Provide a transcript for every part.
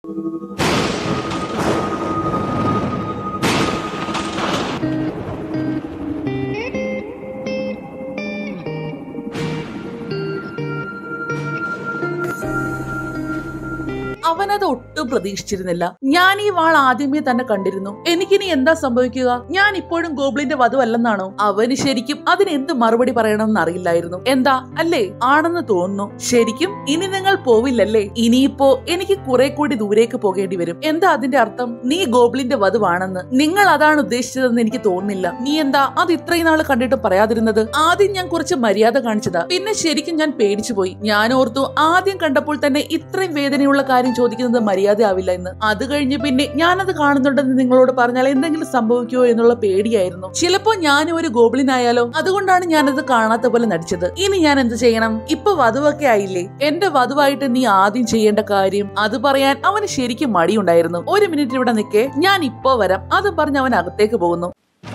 അവനത് ഒട്ടും പ്രതീക്ഷിച്ചിരുന്നില്ല ഞാൻ ഈ വാൾ ആദ്യമേ തന്നെ കണ്ടിരുന്നു എനിക്കിനി എന്താ സംഭവിക്കുക ഞാൻ ഇപ്പോഴും ഗോബ്ലിന്റെ വധുവല്ലെന്നാണോ അവന് ശരിക്കും അതിന് എന്ത് മറുപടി പറയണമെന്ന് അറിയില്ലായിരുന്നു എന്താ അല്ലേ ആണെന്ന് തോന്നുന്നു ശരിക്കും ഇനി നിങ്ങൾ പോവില്ലല്ലേ ഇനിയിപ്പോ എനിക്ക് കുറെ കൂടി ദൂരേക്ക് പോകേണ്ടി വരും എന്താ അതിന്റെ അർത്ഥം നീ ഗോബ്ലിന്റെ വധുവാണെന്ന് നിങ്ങൾ അതാണ് ഉദ്ദേശിച്ചതെന്ന് എനിക്ക് തോന്നുന്നില്ല നീ എന്താ അത് ഇത്രയും നാൾ കണ്ടിട്ട് പറയാതിരുന്നത് ആദ്യം ഞാൻ കുറച്ച് മര്യാദ കാണിച്ചതാ പിന്നെ ശരിക്കും ഞാൻ പേടിച്ചു പോയി ഞാൻ ഓർത്തു ആദ്യം കണ്ടപ്പോൾ തന്നെ ഇത്രയും വേദനയുള്ള കാര്യം ചോദിക്കുന്നത് മര്യാദ ആവില്ല എന്ന് അത് കഴിഞ്ഞ് പിന്നെ ഞാനത് കാണുന്നുണ്ടെന്ന് നിങ്ങളോട് പറഞ്ഞാൽ എന്തെങ്കിലും സംഭവിക്കുമോ എന്നുള്ള പേടിയായിരുന്നു ചിലപ്പോ ഞാനും ഒരു ഗോബ്ലിൻ ആയാലോ അതുകൊണ്ടാണ് ഞാനത് കാണാത്ത പോലെ നടിച്ചത് ഇനി ഞാൻ എന്ത് ചെയ്യണം ഇപ്പൊ വധുവൊക്കെ ആയില്ലേ എന്റെ വധുവായിട്ട് നീ ആദ്യം ചെയ്യേണ്ട കാര്യം അത് പറയാൻ അവന് ശരിക്കും മടിയുണ്ടായിരുന്നു ഒരു മിനിറ്റ് ഇവിടെ നിൽക്കേ ഞാൻ ഇപ്പോ വരാം അതും പറഞ്ഞ് അവൻ അകത്തേക്ക് പോകുന്നു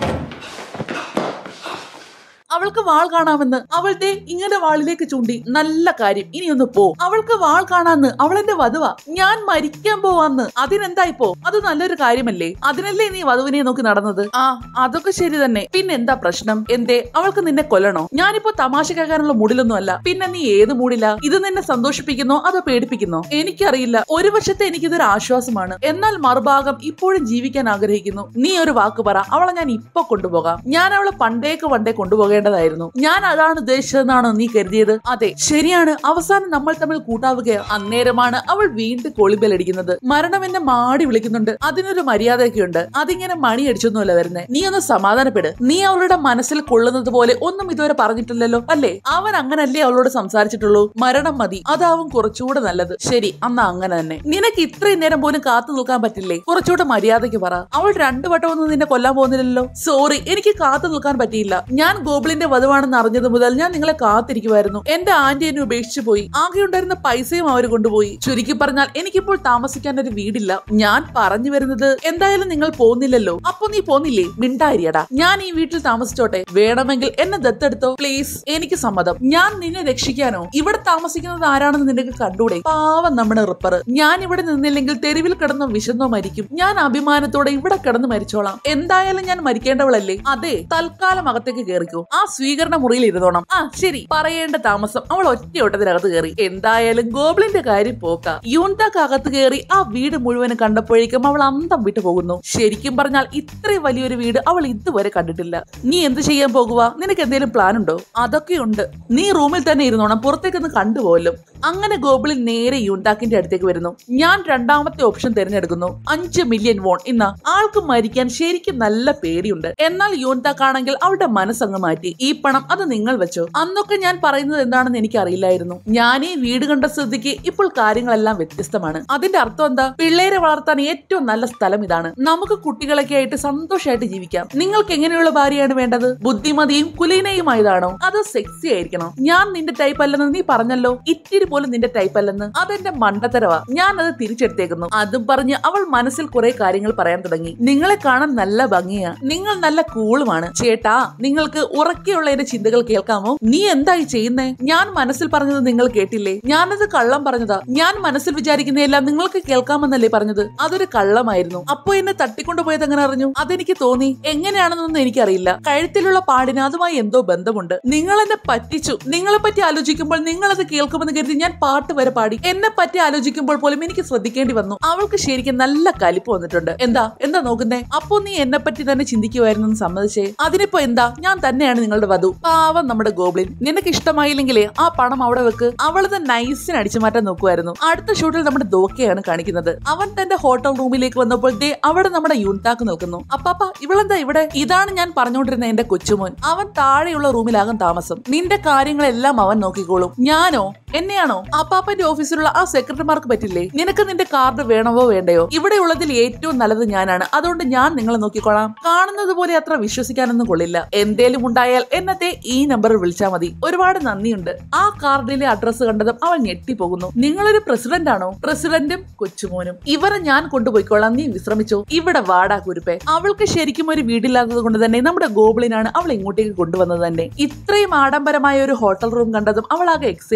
അവൾക്ക് വാൾ കാണാമെന്ന് അവൾ ദേ ഇങ്ങനെ വാളിലേക്ക് ചൂണ്ടി നല്ല കാര്യം ഇനി ഒന്ന് പോ അവൾക്ക് വാൾ കാണാന്ന് അവൾ എന്റെ വധുവാ ഞാൻ മരിക്കാൻ പോവാന്ന് അതിനെന്താ ഇപ്പോ അത് നല്ലൊരു കാര്യമല്ലേ അതിനല്ലേ നീ വധുവിനെ നോക്കി നടന്നത് ആ അതൊക്കെ ശരി തന്നെ പിന്നെ എന്താ പ്രശ്നം എന്തേ അവൾക്ക് നിന്നെ കൊല്ലണോ ഞാനിപ്പോ തമാശ കേൾക്കാനുള്ള മൂഡിലൊന്നും അല്ല പിന്നെ നീ ഏത് മൂഡിലാ ഇത് നിന്നെ സന്തോഷിപ്പിക്കുന്നോ അതോ പേടിപ്പിക്കുന്നോ എനിക്കറിയില്ല ഒരു വശത്തെ എനിക്കിതൊരു ആശ്വാസമാണ് എന്നാൽ മറുഭാഗം ഇപ്പോഴും ജീവിക്കാൻ ആഗ്രഹിക്കുന്നു നീ ഒരു വാക്ക് പറ അവളെ ഞാൻ ഇപ്പൊ കൊണ്ടുപോകാം ഞാൻ അവളെ പണ്ടേക്ക് പണ്ടേ കൊണ്ടുപോകേണ്ടതായിരുന്നു ഞാൻ അതാണ് ഉദ്ദേശിച്ചതെന്നാണോ നീ കരുതിയത് അതെ ശരിയാണ് അവസാനം നമ്മൾ തമ്മിൽ കൂട്ടാവുകയാണ് അന്നേരമാണ് അവൾ വീണ്ടും കോളിബെലടിക്കുന്നത് മരണം എന്നെ മാടി വിളിക്കുന്നുണ്ട് അതിനൊരു മര്യാദയൊക്കെ ഉണ്ട് അതിങ്ങനെ മണി അടിച്ചൊന്നുമല്ല വരുന്നത് നീ ഒന്ന് സമാധാനപ്പെട് നീ അവളുടെ മനസ്സിൽ കൊള്ളുന്നത് പോലെ ഒന്നും ഇതുവരെ പറഞ്ഞിട്ടില്ലല്ലോ അല്ലേ അവൻ അങ്ങനല്ലേ അവളോട് സംസാരിച്ചിട്ടുള്ളൂ മരണം മതി അതാവും കുറച്ചുകൂടെ നല്ലത് ശരി അന്നാ അങ്ങനെ തന്നെ നിനക്ക് ഇത്രയും നേരം പോലും കാത്തു നിൽക്കാൻ പറ്റില്ലേ കുറച്ചുകൂടെ മര്യാദയ്ക്ക് പറ അവൾ രണ്ടു വട്ടമൊന്നും നിന്നെ കൊല്ലാൻ പോകുന്നില്ലല്ലോ സോറി എനിക്ക് കാത്തു നിൽക്കാൻ പറ്റിയില്ല ഞാൻ ഗോബിളിന്റെ വധുവാണെന്ന് അറിഞ്ഞത് മുതൽ ഞാൻ നിങ്ങളെ കാത്തിരിക്കുമായിരുന്നു എന്റെ ആന്റി എന്നെ ഉപേക്ഷിച്ചു പോയി ആകെ ഉണ്ടായിരുന്ന പൈസയും അവർ കൊണ്ടുപോയി ചുരുക്കി പറഞ്ഞാൽ എനിക്കിപ്പോൾ താമസിക്കാൻ ഒരു വീടില്ല ഞാൻ പറഞ്ഞു വരുന്നത് എന്തായാലും നിങ്ങൾ പോകുന്നില്ലല്ലോ അപ്പൊ നീ പോന്നില്ലേ മിണ്ടായിരിയടാ ഞാൻ ഈ വീട്ടിൽ താമസിച്ചോട്ടെ വേണമെങ്കിൽ എന്നെ ദത്തെടുത്തോ പ്ലീസ് എനിക്ക് സമ്മതം ഞാൻ നിന്നെ രക്ഷിക്കാനോ ഇവിടെ താമസിക്കുന്നത് ആരാണെന്ന് നിനക്ക് കണ്ടൂടെ പാവം നമ്മുടെ റിപ്പർ ഞാൻ ഇവിടെ നിന്നില്ലെങ്കിൽ തെരുവിൽ കിടന്നോ വിശന്നോ മരിക്കും ഞാൻ അഭിമാനത്തോടെ ഇവിടെ കിടന്ന് മരിച്ചോളാം എന്തായാലും ഞാൻ മരിക്കേണ്ടവളല്ലേ അതെ തൽക്കാലം അകത്തേക്ക് കയറിക്കോ ആ സ്വീകരണ മുറിയിൽ ഇരുന്നോണം ആ ശരി പറയേണ്ട താമസം അവൾ ഒറ്റയോട്ടത്തിനകത്ത് കയറി എന്തായാലും ഗോബ്ലിന്റെ കാര്യം പോക്ക യൂൺതാക്ക് അകത്ത് കയറി ആ വീട് മുഴുവനും കണ്ടപ്പോഴേക്കും അവൾ അന്തം വിട്ടു പോകുന്നു ശരിക്കും പറഞ്ഞാൽ ഇത്രയും വലിയൊരു വീട് അവൾ ഇതുവരെ കണ്ടിട്ടില്ല നീ എന്ത് ചെയ്യാൻ പോകുക നിനക്ക് എന്തെങ്കിലും പ്ലാൻ ഉണ്ടോ അതൊക്കെയുണ്ട് നീ റൂമിൽ തന്നെ ഇരുന്നോണം പുറത്തേക്കൊന്ന് കണ്ടുപോലും അങ്ങനെ ഗോബിളിൻ നേരെ യൂണ്ടാക്കിന്റെ അടുത്തേക്ക് വരുന്നു ഞാൻ രണ്ടാമത്തെ ഓപ്ഷൻ തിരഞ്ഞെടുക്കുന്നു അഞ്ച് മില്യൺ വോൺ ഇന്ന ആൾക്ക് മരിക്കാൻ ശരിക്കും നല്ല പേടിയുണ്ട് എന്നാൽ യൂൺതാക്കാണെങ്കിൽ അവളുടെ മനസ്സങ്ങ് മാറ്റി ഈ പണം അത് നിങ്ങൾ വെച്ചോ അന്നൊക്കെ ഞാൻ പറയുന്നത് എന്താണെന്ന് എനിക്ക് അറിയില്ലായിരുന്നു ഞാൻ ഈ വീട് കണ്ട സ്ഥിതിക്ക് ഇപ്പോൾ കാര്യങ്ങളെല്ലാം വ്യത്യസ്തമാണ് അതിന്റെ അർത്ഥം എന്താ പിള്ളേരെ വളർത്താൻ ഏറ്റവും നല്ല സ്ഥലം ഇതാണ് നമുക്ക് കുട്ടികളൊക്കെ ആയിട്ട് സന്തോഷമായിട്ട് ജീവിക്കാം നിങ്ങൾക്ക് എങ്ങനെയുള്ള ഭാര്യയാണ് വേണ്ടത് ബുദ്ധിമതിയും കുലീനയുമായതാണോ അതോ സെക്സി ആയിരിക്കണോ ഞാൻ നിന്റെ ടൈപ്പ് അല്ലെന്ന് നീ പറഞ്ഞല്ലോ ഇത്തിരി പോലും നിന്റെ ടൈപ്പ് അല്ലെന്ന് അതെന്റെ മണ്ടത്തരവാ ഞാൻ അത് തിരിച്ചെടുത്തേക്കുന്നു അതും പറഞ്ഞ് അവൾ മനസ്സിൽ കുറെ കാര്യങ്ങൾ പറയാൻ തുടങ്ങി നിങ്ങളെ കാണാൻ നല്ല ഭംഗിയാ നിങ്ങൾ നല്ല കൂളുമാണ് ചേട്ടാ നിങ്ങൾക്ക് ഉറക്കെയുള്ള എന്റെ ചിന്തകൾ കേൾക്കാമോ നീ എന്തായി ചെയ്യുന്നേ ഞാൻ മനസ്സിൽ പറഞ്ഞത് നിങ്ങൾ കേട്ടില്ലേ ഞാനത് കള്ളം പറഞ്ഞതാ ഞാൻ മനസ്സിൽ വിചാരിക്കുന്നതെല്ലാം നിങ്ങൾക്ക് കേൾക്കാമെന്നല്ലേ പറഞ്ഞത് അതൊരു കള്ളമായിരുന്നു അപ്പൊ എന്നെ തട്ടിക്കൊണ്ടുപോയത് എങ്ങനെ അറിഞ്ഞു അതെനിക്ക് തോന്നി എങ്ങനെയാണെന്നൊന്നും എനിക്കറിയില്ല കഴുത്തിലുള്ള പാടിന് അതുമായി എന്തോ ബന്ധമുണ്ട് നിങ്ങൾ എന്നെ പറ്റിച്ചു നിങ്ങളെ പറ്റി ആലോചിക്കുമ്പോൾ നിങ്ങൾ അത് കേൾക്കുമെന്ന് കരുതി ഞാൻ പാട്ട് വരെ പാടി എന്നെ പറ്റി ആലോചിക്കുമ്പോൾ പോലും എനിക്ക് ശ്രദ്ധിക്കേണ്ടി വന്നു അവൾക്ക് ശരിക്കും നല്ല കലിപ്പ് വന്നിട്ടുണ്ട് എന്താ എന്താ നോക്കുന്നേ അപ്പൊ നീ എന്നെ പറ്റി തന്നെ ചിന്തിക്കുമായിരുന്നു എന്ന് സമ്മതിച്ചേ അതിനിപ്പോ എന്താ ഞാൻ തന്നെയാണ് നിങ്ങളുടെ വധു പാവം നമ്മുടെ ഗോബ്ലിൻ നിനക്ക് ഇഷ്ടമായില്ലെങ്കിലേ ആ പണം അവിടെ വെക്ക് അവളത് നൈസിന് അടിച്ചു മാറ്റാൻ നോക്കുമായിരുന്നു അടുത്ത ഷൂട്ടിൽ നമ്മുടെ ദോക്കയാണ് കാണിക്കുന്നത് അവൻ തന്റെ ഹോട്ടൽ റൂമിലേക്ക് വന്നപ്പോൾ ദേ അവിടെ നമ്മുടെ യൂൺതാക്ക് നിൽക്കുന്നു അപ്പാപ്പ ഇവളെന്താ ഇവിടെ ഇതാണ് ഞാൻ പറഞ്ഞുകൊണ്ടിരുന്ന എന്റെ കൊച്ചുമോൻ അവൻ താഴെയുള്ള റൂമിലാകും താമസം നിന്റെ കാര്യങ്ങളെല്ലാം അവൻ നോക്കിക്കോളും ഞാനോ എന്നെയാണോ അപ്പാപ്പന്റെ ഓഫീസിലുള്ള ആ സെക്രട്ടറിമാർക്ക് പറ്റില്ലേ നിനക്ക് നിന്റെ കാർഡ് വേണമോ വേണ്ടയോ ഇവിടെ ഉള്ളതിൽ ഏറ്റവും നല്ലത് ഞാനാണ് അതുകൊണ്ട് ഞാൻ നിങ്ങളെ നോക്കിക്കോളാം കാണുന്നത് പോലെ അത്ര വിശ്വസിക്കാനൊന്നും കൊള്ളില്ല എന്തേലും ഉണ്ടായാൽ എന്നത്തെ ഈ നമ്പറിൽ വിളിച്ചാൽ മതി ഒരുപാട് നന്ദിയുണ്ട് ആ കാർഡിലെ അഡ്രസ്സ് കണ്ടതും അവൾ ഞെട്ടിപ്പോകുന്നു നിങ്ങളൊരു പ്രസിഡന്റ് ആണോ പ്രസിഡന്റും കൊച്ചുമോനും ഇവരെ ഞാൻ കൊണ്ടുപോയിക്കോളാം നീ വിശ്രമിച്ചോ ഇവിടെ വാടാ കുരുപ്പേ അവൾക്ക് ശരിക്കും ഒരു വീടില്ലാത്തത് കൊണ്ട് തന്നെ നമ്മുടെ ഗോബിളിനാണ് അവൾ ഇങ്ങോട്ടേക്ക് കൊണ്ടുവന്നത് തന്നെ ഇത്രയും ആഡംബരമായ ഒരു ഹോട്ടൽ റൂം കണ്ടതും അവൾ ആകെ എക്സൈറ്റഡ് ആകുന്നു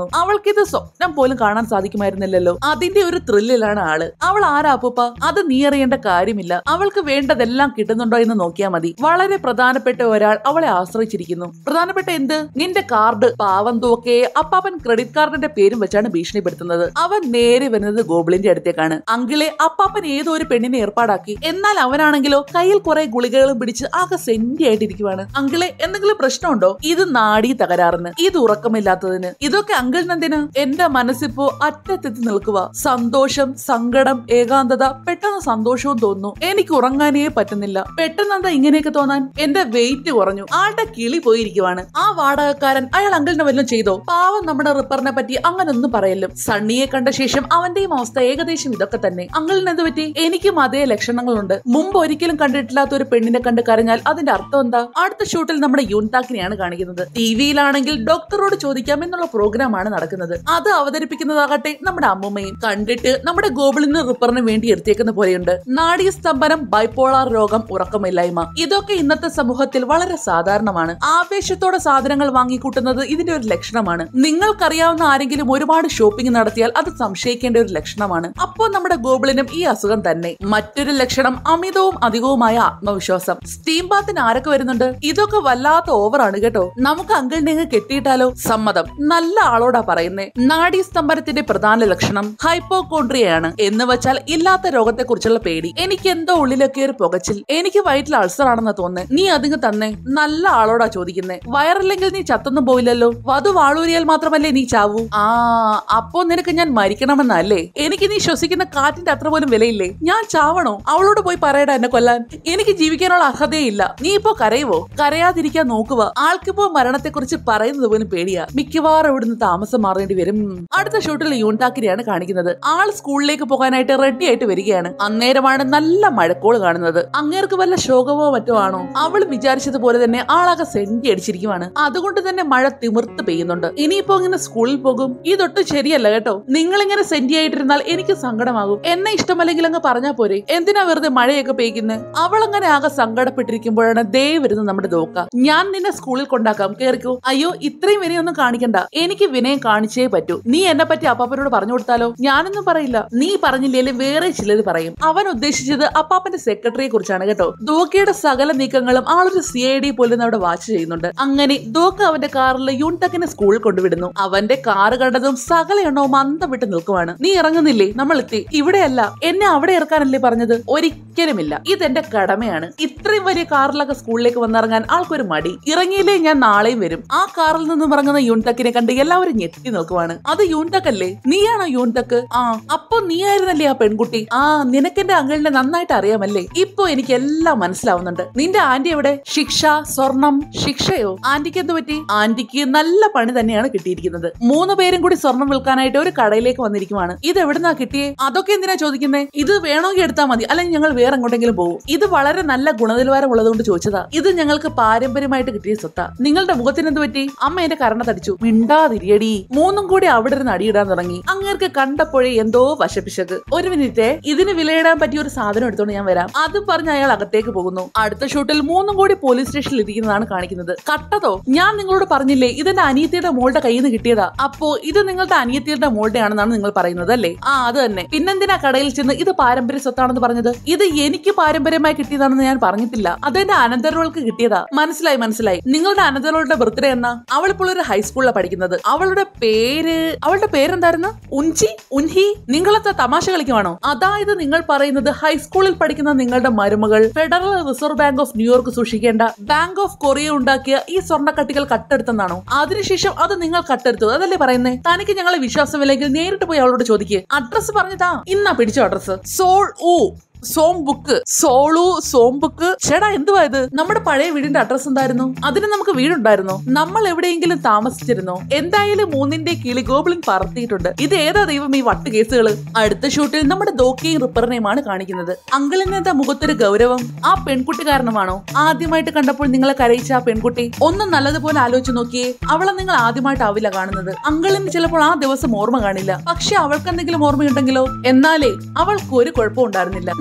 തോന്നും അവൾക്കിത് സ്വപ്നം പോലും കാണാൻ സാധിക്കുമായിരുന്നില്ലല്ലോ അതിന്റെ ഒരു ത്രില്ലിലാണ് ആള് അവൾ ആരാ അപ്പൂപ്പ അത് നീ അറിയേണ്ട കാര്യമില്ല അവൾക്ക് വേണ്ടതെല്ലാം കിട്ടുന്നുണ്ടോ എന്ന് നോക്കിയാൽ മതി വളരെ പ്രധാനപ്പെട്ട ഒരാൾ അവളെ ആശ്രയിച്ചിരിക്കുന്നു പ്രധാനപ്പെട്ട എന്ത് നിന്റെ കാർഡ് പാവം തോക്കെ അപ്പാപ്പൻ ക്രെഡിറ്റ് കാർഡിന്റെ പേരും വെച്ചാണ് ഭീഷണിപ്പെടുത്തുന്നത് അവൻ നേരെ വരുന്നത് ഗോബിളിന്റെ അടുത്തേക്കാണ് അങ്കിളെ അപ്പാപ്പൻ ഏതോ ഒരു പെണ്ണിനെ ഏർപ്പാടാക്കി എന്നാൽ അവനാണെങ്കിലോ കയ്യിൽ കുറെ ഗുളികകളും പിടിച്ച് ആകെ സെന്റി ആയിട്ടിരിക്കുവാണ് അങ്കിളെ എന്തെങ്കിലും പ്രശ്നമുണ്ടോ ഇത് നാടി തകരാറിന് ഇത് ഉറക്കമില്ലാത്തതിന് ഇതൊക്കെ അങ്കിളിനെന്തിന് എന്റെ മനസ്സിപ്പോ അറ്റത്തെത്തി നിൽക്കുക സന്തോഷം സങ്കടം ഏകാന്തത പെട്ടെന്ന് സന്തോഷവും തോന്നുന്നു എനിക്ക് ഉറങ്ങാനേ പറ്റുന്നില്ല പെട്ടെന്ന് എന്താ ഇങ്ങനെയൊക്കെ തോന്നാൻ എന്റെ വെയിറ്റ് കുറഞ്ഞു ആളുടെ കിളി പോയിരിക്കുവാണ് ആ വാടകക്കാരൻ അയാൾ അങ്കിളിനെ വല്ലതും ചെയ്തോ പാവം നമ്മുടെ റിപ്പറിനെ പറ്റി അങ്ങനെ ഒന്നും പറയല്ലോ സണ്ണിയെ കണ്ട ശേഷം അവന്റെയും അവസ്ഥ ഏകദേശം ഇതൊക്കെ തന്നെ അങ്കിളിന് എന്ത് പറ്റി എനിക്കും അതേ ലക്ഷണങ്ങളുണ്ട് മുമ്പ് ഒരിക്കലും കണ്ടിട്ടില്ലാത്ത ഒരു പെണ്ണിനെ കണ്ട് കരഞ്ഞാൽ അതിന്റെ അർത്ഥം എന്താ അടുത്ത ഷൂട്ടിൽ നമ്മുടെ യൂൻതാക്കിനെയാണ് കാണിക്കുന്നത് ടിവിയിലാണെങ്കിൽ ഡോക്ടറോട് ചോദിക്കാം എന്നുള്ള പ്രോഗ്രാം ആണ് നടക്കുന്നത് അത് അവതരിപ്പിക്കുന്നതാകട്ടെ നമ്മുടെ അമ്മുമ്മയും കണ്ടിട്ട് നമ്മുടെ ഗോബിളിന് റിപ്പറിന് വേണ്ടി എടുത്തേക്കുന്ന പോലെയുണ്ട് നാഡീസ്തംഭനം ബൈപ്പോളാർ രോഗം ഉറക്കമില്ലായ്മ ഇതൊക്കെ ഇന്നത്തെ സമൂഹത്തിൽ വളരെ സാധാരണമാണ് ആവേശത്തോടെ സാധനങ്ങൾ വാങ്ങിക്കൂട്ടുന്നത് ഇതിന്റെ ഒരു ലക്ഷണമാണ് നിങ്ങൾക്കറിയാവുന്ന ആരെങ്കിലും ഒരുപാട് ഷോപ്പിംഗ് നടത്തിയാൽ അത് സംശയിക്കേണ്ട ഒരു ലക്ഷണമാണ് അപ്പോൾ നമ്മുടെ ഗോബിളിനും ഈ അസുഖം തന്നെ മറ്റൊരു ലക്ഷണം അമിതവും അധികവുമായ ആത്മവിശ്വാസം സ്റ്റീം ബാത്തിന് ആരൊക്കെ വരുന്നുണ്ട് ഇതൊക്കെ വല്ലാത്ത ഓവറാണ് കേട്ടോ നമുക്ക് അങ്കിളിനെ അങ്ങ് കെട്ടിയിട്ടാലോ സമ്മതം നല്ല ആളോടാ പറയുന്നേ നാഡീസ്തംഭനത്തിന്റെ പ്രധാന ലക്ഷണം ഹൈപ്പോകോൺട്രിയയാണ് എന്ന് വെച്ചാൽ ഇല്ലാത്ത രോഗത്തെ കുറിച്ചുള്ള പേടി എനിക്ക് എന്തോ ഉള്ളിലൊക്കെ ഒരു പുകച്ചിൽ എനിക്ക് വയറ്റിൽ അൾസർ ആണെന്ന് തോന്നുന്നേ നീ അതിങ്ങ് തന്നെ നല്ല ആളോടാ ചോദിക്കുന്നേ വയറില്ലെങ്കിൽ നീ ചത്തൊന്നും പോവില്ലല്ലോ വധു വാളൂരിയാൽ മാത്രമല്ലേ നീ ചാവൂ ആ അപ്പോ നിനക്ക് ഞാൻ മരിക്കണമെന്നല്ലേ എനിക്ക് നീ ശ്വസിക്കുന്ന കാറ്റിന്റെ അത്ര പോലും വിലയില്ലേ ഞാൻ ചാവണോ അവളോട് പോയി പറയടാ എന്നെ കൊല്ലാൻ എനിക്ക് ജീവിക്കാനുള്ള അർഹതയില്ല നീ ഇപ്പോ കരയുവോ കരയാതിരിക്കാൻ നോക്കുക ആൾക്കിപ്പോ മരണത്തെ കുറിച്ച് പറയുന്നത് പോലും പേടിയാ മിക്കവാറും ഇവിടുന്ന് താമസം മാറേണ്ടി വരും അടുത്ത ഷൂട്ടിൽ യൂൺടാക്കിനെയാണ് കാണിക്കുന്നത് ആൾ സ്കൂളിലേക്ക് പോകാനായിട്ട് റെഡി ആയിട്ട് വരികയാണ് അന്നേരമാണ് നല്ല മഴക്കോള് കാണുന്നത് അങ്ങേർക്ക് വല്ല ശോകമോ മറ്റോ ആണോ അവൾ വിചാരിച്ചതുപോലെ തന്നെ ആളാകെ സെന്റി അടിച്ചിരിക്കുവാണ് അതുകൊണ്ട് തന്നെ മഴ തിമിർത്ത് പെയ്യുന്നുണ്ട് ഇനിയിപ്പോ ഇങ്ങനെ സ്കൂളിൽ പോകും ഇതൊട്ടും ശരിയല്ല കേട്ടോ നിങ്ങൾ ഇങ്ങനെ സെന്റി ആയിട്ടിരുന്നാൽ എനിക്ക് സങ്കടമാകും എന്നെ ഇഷ്ടമല്ലെങ്കിൽ അങ്ങ് പറഞ്ഞാ പോരെ എന്തിനാ വെറുതെ മഴയൊക്കെ പെയ്യുന്നത് അവൾ അങ്ങനെ ആകെ സങ്കടപ്പെട്ടിരിക്കുമ്പോഴാണ് ദേ വരുന്നത് നമ്മുടെ ദോക്ക ഞാൻ നിന്നെ സ്കൂളിൽ കൊണ്ടാക്കാം കേറിക്കോ അയ്യോ ഇത്രയും വിനയൊന്നും കാണിക്കണ്ട എനിക്ക് വിനയം കാണിച്ചേ പറ്റൂ നീ എന്നെ പറ്റി അപ്പാപ്പനോട് പറഞ്ഞു കൊടുത്താലോ ഞാനൊന്നും പറയില്ല നീ പറഞ്ഞില്ലേലും വേറെ ചിലര് പറയും അവൻ ഉദ്ദേശിച്ചത് അപ്പാപ്പന്റെ സെക്രട്ടറിയെ കുറിച്ചാണ് കേട്ടോ ദോക്കയുടെ സകല നീക്കങ്ങളും ആളൊരു സി ഐ ഡി പോലെ അവിടെ വാച്ച് ചെയ്യുന്നുണ്ട് അങ്ങനെ ദോക്ക അവന്റെ കാറിൽ യൂൺടക്കിനെ സ്കൂളിൽ കൊണ്ടുവിടുന്നു അവന്റെ കാറ് കണ്ടതും സകല എണ്ണവും അന്തം വിട്ട് നിൽക്കുവാണ് നീ ഇറങ്ങുന്നില്ലേ നമ്മൾ എത്തി ഇവിടെയല്ല എന്നെ അവിടെ ഇറക്കാനല്ലേ പറഞ്ഞത് ഒരിക്കലുമില്ല ഇതെന്റെ കടമയാണ് ഇത്രയും വലിയ കാറിലൊക്കെ സ്കൂളിലേക്ക് വന്നിറങ്ങാൻ ആൾക്കൊരു മടി ഇറങ്ങിയില്ലേ ഞാൻ നാളെയും വരും ആ കാറിൽ നിന്നും ഇറങ്ങുന്ന യൂൺതക്കിനെ കണ്ട് എല്ലാവരും ഞെട്ടി നിൽക്കുവാണ് അത് യൂൺതക്കല്ലേ നീയാണോ യൂൺതക്ക് ആ അപ്പൊ നീ ആയിരുന്നല്ലേ ആ പെൺകുട്ടി ആ നിനക്കെന്റെ അങ്കിളിനെ നന്നായിട്ട് അറിയാമല്ലേ ഇപ്പൊ എനിക്ക് എല്ലാം മനസ്സിലാവുന്നുണ്ട് നിന്റെ ആന്റി എവിടെ ശിക്ഷ സ്വർണം ശിക്ഷയോ ആന്റിക്ക് എന്ത് പറ്റി ആന്റിക്ക് നല്ല പണി തന്നെയാണ് കിട്ടിയിരിക്കുന്നത് മൂന്ന് പേരും കൂടി സ്വർണം വിൽക്കാനായിട്ട് ഒരു കടയിലേക്ക് വന്നിരിക്കുവാണ് ഇത് എവിടുന്നാ കിട്ടിയേ അതൊക്കെ എന്തിനാ ചോദിക്കുന്നേ ഇത് വേണമെങ്കിൽ എടുത്താൽ മതി അല്ലെങ്കിൽ ഞങ്ങൾ വേറെ എങ്ങോട്ടെങ്കിലും പോകും ഇത് വളരെ നല്ല ഗുണനിലവാരം ഉള്ളതുകൊണ്ട് ചോദിച്ചതാ ഇത് ഞങ്ങൾക്ക് പാരമ്പര്യമായിട്ട് കിട്ടിയ സ്വത്താ നിങ്ങളുടെ മുഖത്തിന് എന്ത് പറ്റി അമ്മ എന്റെ കരണത്തടിച്ചു മിണ്ടാതിരിയടി മൂന്നും കൂടി അവിടെ ഇരുന്ന് അടിയിടാൻ തുടങ്ങി അങ്ങേർക്ക് കണ്ടപ്പോഴേ എന്തോ വശപ്പിശക്ക് ഒരു മിനിറ്റ് ഇതിന് വിലയിടാൻ പറ്റിയ ഒരു സാധനം എടുത്തോണ്ട് ഞാൻ വരാം അതും പറഞ്ഞ് അയാൾ അകത്തേക്ക് പോകുന്നു അടുത്ത ഷൂട്ടിൽ മൂന്നും കൂടി പോലീസ് സ്റ്റേഷനിൽ ഇരിക്കുന്നതാണ് കാണിക്കുന്നത് കട്ടതോ ഞാൻ നിങ്ങളോട് പറഞ്ഞില്ലേ ഇതെന്റെ അനിയത്തിയുടെ മോളുടെ കയ്യിൽ നിന്ന് കിട്ടിയതാ അപ്പോ ഇത് നിങ്ങളുടെ അനിയത്തിയുടെ മോളുടെ ആണെന്നാണ് നിങ്ങൾ പറയുന്നത് അല്ലേ ആ അത് തന്നെ പിന്നെന്തിനാ കടയിൽ ചെന്ന് ഇത് പാരമ്പര്യ സ്വത്താണെന്ന് പറഞ്ഞത് ഇത് എനിക്ക് പാരമ്പര്യമായി കിട്ടിയതാണെന്ന് ഞാൻ പറഞ്ഞിട്ടില്ല അതെന്റെ അനന്തരവൾക്ക് കിട്ടിയതാ മനസ്സിലായി മനസ്സിലായി നിങ്ങളുടെ അനന്തരവളുടെ ബർത്ത്ഡേ എന്നാ അവൾ ഇപ്പോൾ ഒരു ഹൈസ്കൂളിലാണ് പഠിക്കുന്നത് അവളുടെ പേര് അവളുടെ പേരെന്തായിരുന്നു ഉൻചി ഉൻഹി നിങ്ങളത്തെ തമാശ കളിക്കുവാണോ അതായത് നിങ്ങൾ പറയുന്നത് ഹൈസ്കൂളിൽ പഠിക്കുന്ന നിങ്ങളുടെ മരുമകൾ Federal Reserve Bank of New York സൂക്ഷിക്കേണ്ട ബാങ്ക് ഓഫ് കൊറിയ ഉണ്ടാക്കിയ ഈ സ്വർണ്ണക്കട്ടികൾ കട്ടെടുത്തെന്നാണോ അതിനുശേഷം അത് നിങ്ങൾ കട്ടെടുത്തു അതല്ലേ പറയുന്നേ തനിക്ക് ഞങ്ങളെ വിശ്വാസമില്ലെങ്കിൽ നേരിട്ട് പോയി അവളോട് ചോദിക്കുക അഡ്രസ് പറഞ്ഞതാ ഇന്നാ പിടിച്ചോ അഡ്രസ് സോൾ ഊ സോം ബുക്ക് സോളു സോം ബുക്ക് ചേടാ എന്തുവാ ഇത് നമ്മുടെ പഴയ വീടിന്റെ അഡ്രസ് എന്തായിരുന്നു അതിന് നമുക്ക് വീടുണ്ടായിരുന്നോ നമ്മൾ എവിടെയെങ്കിലും താമസിച്ചിരുന്നോ എന്തായാലും മൂന്നിന്റെ കിളി ഗോബിളിൻ പറത്തിയിട്ടുണ്ട് ഇത് ഏതാ ദൈവം ഈ വട്ട് കേസുകള് അടുത്ത ഷൂട്ടിൽ നമ്മുടെ ദോക്കയും റിപ്പറിനെയുമാണ് കാണിക്കുന്നത് അങ്കിളിന് എന്താ മുഖത്തൊരു ഗൗരവം ആ പെൺകുട്ടി കാരണമാണോ ആദ്യമായിട്ട് കണ്ടപ്പോൾ നിങ്ങളെ കരയിച്ച ആ പെൺകുട്ടി ഒന്നും നല്ലതുപോലെ ആലോചിച്ച് നോക്കിയേ അവളെ നിങ്ങൾ ആദ്യമായിട്ടാവില്ല കാണുന്നത് അങ്കിളിന് ചിലപ്പോൾ ആ ദിവസം ഓർമ്മ കാണില്ല പക്ഷെ അവൾക്ക് എന്തെങ്കിലും ഓർമ്മയുണ്ടെങ്കിലോ എന്നാലേ അവൾക്ക് ഒരു കുഴപ്പം ഉണ്ടായിരുന്നില്ല